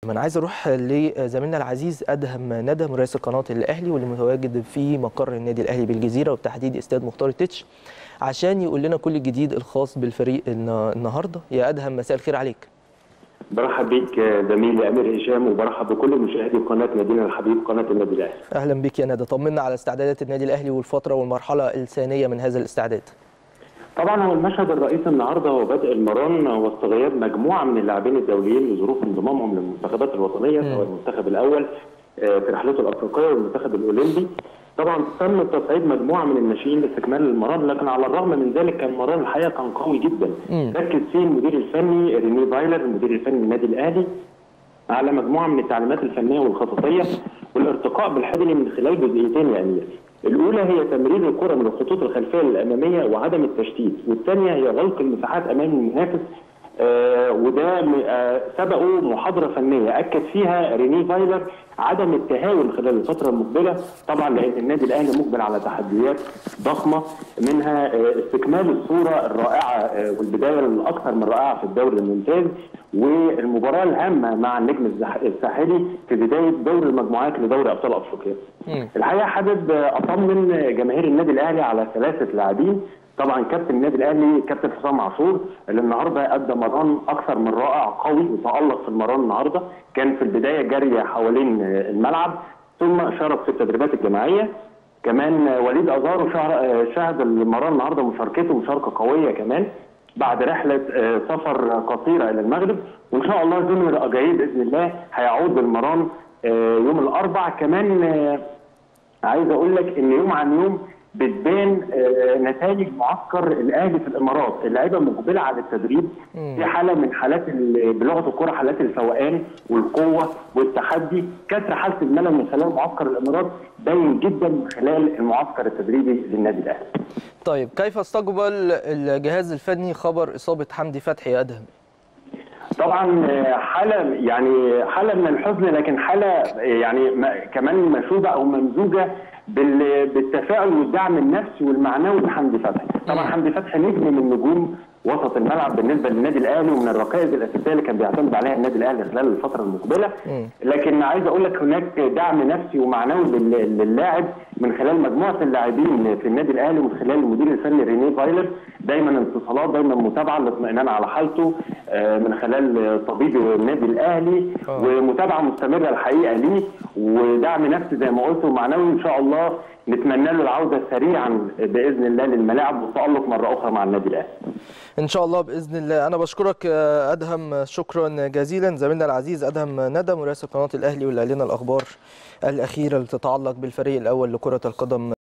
انا عايز اروح لزميلنا العزيز ادهم ندم رئيس قناه الاهلي واللي متواجد في مقر النادي الاهلي بالجزيره وبتحديد استاد مختار التتش عشان يقول لنا كل الجديد الخاص بالفريق النهارده يا ادهم مساء الخير عليك برحب بيك زميلي امير هشام وبرحب بكل مشاهدي قناه نادينا الحبيب قناه النادي الاهلي. اهلا بك يا ندى طمنا على استعدادات النادي الاهلي والفتره والمرحله الثانيه من هذا الاستعداد. طبعا هو المشهد الرئيسي النهارده هو بدء المران واستغياب مجموعه من اللاعبين الدوليين لظروف انضمامهم للمنتخبات الوطنيه سواء المنتخب الاول في رحلته الافريقيه والمنتخب الاولمبي. طبعا تم تصعيد مجموعه من الناشئين لاستكمال المران لكن على الرغم من ذلك كان المران الحقيقه كان قوي جدا. ركز فيه المدير الفني ريني فايلر المدير الفني للنادي الاهلي على مجموعه من التعليمات الفنيه والخططيه والارتقاء بالحبل من خلال جزئيتين يا امير. الاولى هي تمرير الكره من الخطوط الخلفيه الاماميه وعدم التشتيت، والثانيه هي غلق المساحات امام المنافس آه وده آه سبقوا محاضره فنيه اكد فيها ريني فايلر عدم التهاون خلال الفتره المقبله طبعا لان النادي الاهلي مقبل على تحديات ضخمه منها آه استكمال الصوره الرائعه والبدايه الاكثر من رائعه في الدوري الممتاز والمباراه الهامه مع النجم الساحلي في بدايه دور المجموعات لدوري ابطال افريقيا. الحقيقه حابب اطمن جماهير النادي الاهلي على ثلاثه لاعبين طبعا كابتن النادي الاهلي كابتن حسام عاشور اللي النهارده ادى مران اكثر من رائع قوي وتالق في المران النهارده كان في البدايه جري حوالين الملعب ثم شارك في التدريبات الجماعيه كمان وليد ازارو شهد المران النهارده مشاركته مشاركه قويه كمان بعد رحله سفر قصيره الى المغرب وان شاء الله جونيور اجايب باذن الله هيعود المران يوم الاربع كمان عايز اقول لك ان يوم عن يوم بتبان نتائج معسكر الاهلي في الامارات، اللعيبه مقبله على التدريب في حاله من حالات بلغه الكره حالات الفوقان والقوه والتحدي، كسر حاله الملل من خلال معسكر الامارات باين جدا من خلال المعسكر التدريبي للنادي الاهلي. طيب كيف استقبل الجهاز الفني خبر اصابه حمدي فتحي يا ادهم؟ طبعا حاله يعني حاله من الحزن لكن حاله يعني كمان مشوبه او ممزوجه بالتفاؤل والدعم النفسي والمعنوي لحمدي فتحي، طبعا حمدي فتحي نجم من نجوم وسط الملعب بالنسبه للنادي الاهلي ومن الركائز الاساسيه اللي كان بيعتمد عليها النادي الاهلي خلال الفتره المقبله لكن عايز اقول لك هناك دعم نفسي ومعنوي للاعب من خلال مجموعه اللاعبين في النادي الاهلي ومن خلال المدير الفني ريني فايلر دايما اتصالات دايما متابعه للاطمئنان على حالته من خلال طبيب النادي الاهلي ومتابعه مستمره الحقيقه ليه ودعم نفسي زي ما قلت ومعنوي ان شاء الله نتمنى له العوده سريعا باذن الله للملاعب والتالق مره اخرى مع النادي الاهلي. ان شاء الله باذن الله انا بشكرك ادهم شكرا جزيلا زميلنا العزيز ادهم ندم رئيس قناه الاهلي واللي لنا الاخبار الاخيره اللي تتعلق بالفريق الاول لكره القدم